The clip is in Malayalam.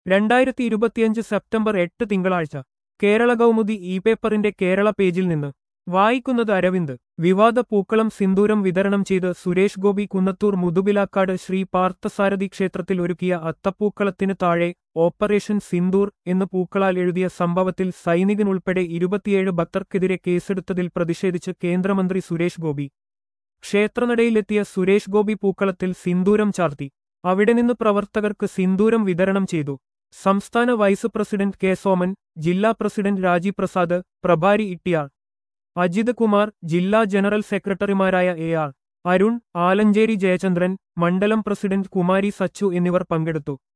രണ്ടായിരത്തി ഇരുപത്തിയഞ്ച് സെപ്റ്റംബർ എട്ട് തിങ്കളാഴ്ച കേരള കൗമുദി ഇ പേപ്പറിന്റെ കേരള പേജിൽ നിന്ന് വായിക്കുന്നത് അരവിന്ദ് വിവാദ പൂക്കളം സിന്ദൂരം വിതരണം ചെയ്ത് സുരേഷ് ഗോപി കുന്നത്തൂർ മുതുപിലാക്കാട് ശ്രീ പാർത്ഥസാരഥി ക്ഷേത്രത്തിൽ ഒരുക്കിയ അത്തപ്പൂക്കളത്തിന് താഴെ ഓപ്പറേഷൻ സിന്ദൂർ എന്ന് പൂക്കളാൽ എഴുതിയ സംഭവത്തിൽ സൈനികനുൾപ്പെടെ ഇരുപത്തിയേഴ് ഭക്തർക്കെതിരെ കേസെടുത്തതിൽ പ്രതിഷേധിച്ച് കേന്ദ്രമന്ത്രി സുരേഷ് ഗോപി ക്ഷേത്രനടയിലെത്തിയ സുരേഷ് ഗോപി പൂക്കളത്തിൽ സിന്ദൂരം ചാർത്തി അവിടെ നിന്ന് പ്രവർത്തകർക്ക് സിന്ദൂരം വിതരണം ചെയ്തു സംസ്ഥാന വൈസ് പ്രസിഡന്റ് കെ സോമൻ ജില്ലാ പ്രസിഡന്റ് രാജി പ്രസാദ് പ്രഭാരി ഇട്ടിയാർ അജിത് കുമാർ ജില്ലാ ജനറൽ സെക്രട്ടറിമാരായ എ ആർ അരുൺ ആലഞ്ചേരി ജയചന്ദ്രൻ മണ്ഡലം പ്രസിഡന്റ് കുമാരി സച്ചു എന്നിവർ പങ്കെടുത്തു